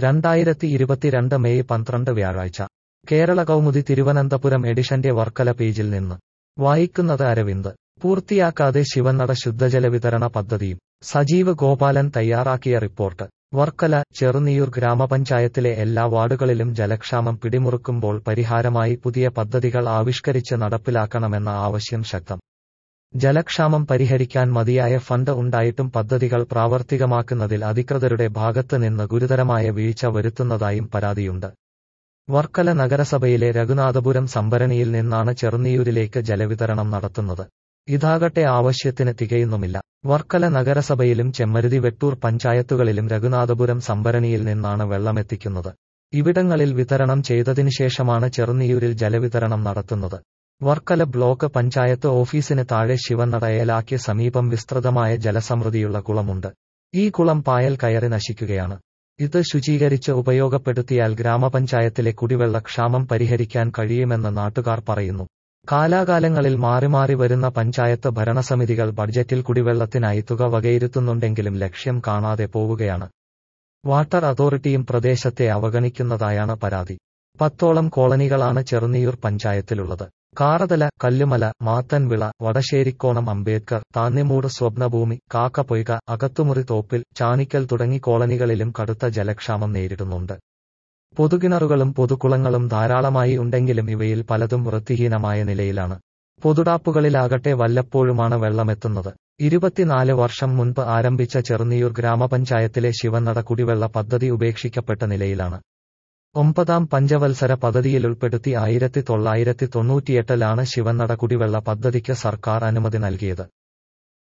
രണ്ടായിരത്തി ഇരുപത്തിരണ്ട് മെയ് പന്ത്രണ്ട് വ്യാഴാഴ്ച കേരള കൗമുദി തിരുവനന്തപുരം എഡിഷന്റെ വർക്കല പേജിൽ നിന്ന് വായിക്കുന്നത് അരവിന്ദ് പൂർത്തിയാക്കാതെ ശിവനട ശുദ്ധജല വിതരണ പദ്ധതിയും സജീവ് ഗോപാലൻ തയ്യാറാക്കിയ റിപ്പോർട്ട് വർക്കല ചെറുനിയൂർ ഗ്രാമപഞ്ചായത്തിലെ എല്ലാ വാർഡുകളിലും ജലക്ഷാമം പിടിമുറുക്കുമ്പോൾ പരിഹാരമായി പുതിയ പദ്ധതികൾ ആവിഷ്കരിച്ച് നടപ്പിലാക്കണമെന്ന ആവശ്യം ശക്തം ജലക്ഷാമം പരിഹരിക്കാൻ മതിയായ ഫണ്ട് ഉണ്ടായിട്ടും പദ്ധതികൾ പ്രാവർത്തികമാക്കുന്നതിൽ അധികൃതരുടെ ഭാഗത്ത് നിന്ന് ഗുരുതരമായ വീഴ്ച വരുത്തുന്നതായും പരാതിയുണ്ട് വർക്കല നഗരസഭയിലെ രഘുനാഥപുരം സംഭരണിയിൽ നിന്നാണ് ചെറുനിയൂരിലേക്ക് ജലവിതരണം നടത്തുന്നത് ഇതാകട്ടെ ആവശ്യത്തിന് തികയുന്നുമില്ല വർക്കല നഗരസഭയിലും ചെമ്മരുതി വെട്ടൂർ പഞ്ചായത്തുകളിലും രഘുനാഥപുരം സംഭരണിയിൽ നിന്നാണ് വെള്ളമെത്തിക്കുന്നത് ഇവിടങ്ങളിൽ വിതരണം ചെയ്തതിനുശേഷമാണ് ചെറുനിയൂരിൽ ജലവിതരണം നടത്തുന്നത് വർക്കല ബ്ലോക്ക് പഞ്ചായത്ത് ഓഫീസിന് താഴെ ശിവനടയലാക്കിയ സമീപം വിസ്തൃതമായ ജലസമൃദ്ധിയുള്ള കുളമുണ്ട് ഈ കുളം പായൽ കയറി നശിക്കുകയാണ് ഇത് ശുചീകരിച്ച് ഉപയോഗപ്പെടുത്തിയാൽ ഗ്രാമപഞ്ചായത്തിലെ കുടിവെള്ള ക്ഷാമം പരിഹരിക്കാൻ കഴിയുമെന്ന് നാട്ടുകാർ പറയുന്നു കാലാകാലങ്ങളിൽ മാറി മാറി വരുന്ന പഞ്ചായത്ത് ഭരണസമിതികൾ ബഡ്ജറ്റിൽ കുടിവെള്ളത്തിനായി തുക വകയിരുത്തുന്നുണ്ടെങ്കിലും ലക്ഷ്യം കാണാതെ പോവുകയാണ് വാട്ടർ അതോറിറ്റിയും പ്രദേശത്തെ അവഗണിക്കുന്നതായാണ് പരാതി പത്തോളം കോളനികളാണ് ചെറുനിയൂർ പഞ്ചായത്തിലുള്ളത് കാറതല കല്ലുമല മാത്തൻവിള വടശ്ശേരിക്കോണം അംബേദ്കർ താന്നിമൂട് സ്വപ്നഭൂമി കാക്കപ്പൊയ്ക അകത്തുമുറി തോപ്പിൽ ചാണിക്കൽ തുടങ്ങി കോളനികളിലും കടുത്ത ജലക്ഷാമം നേരിടുന്നുണ്ട് പൊതുകിണറുകളും പൊതുകുളങ്ങളും ധാരാളമായി ഉണ്ടെങ്കിലും ഇവയിൽ പലതും വൃത്തിഹീനമായ നിലയിലാണ് പൊതുടാപ്പുകളിലാകട്ടെ വല്ലപ്പോഴുമാണ് വെള്ളമെത്തുന്നത് ഇരുപത്തിനാല് വർഷം മുൻപ് ആരംഭിച്ച ചെറുനിയൂർ ഗ്രാമപഞ്ചായത്തിലെ ശിവനട കുടിവെള്ള പദ്ധതി ഉപേക്ഷിക്കപ്പെട്ട നിലയിലാണ് ഒമ്പതാം പഞ്ചവത്സര പദ്ധതിയിൽ ഉൾപ്പെടുത്തി ആയിരത്തി തൊള്ളായിരത്തി തൊണ്ണൂറ്റിയെട്ടിലാണ് ശിവനട കുടിവെള്ള പദ്ധതിക്ക് സർക്കാർ അനുമതി നൽകിയത്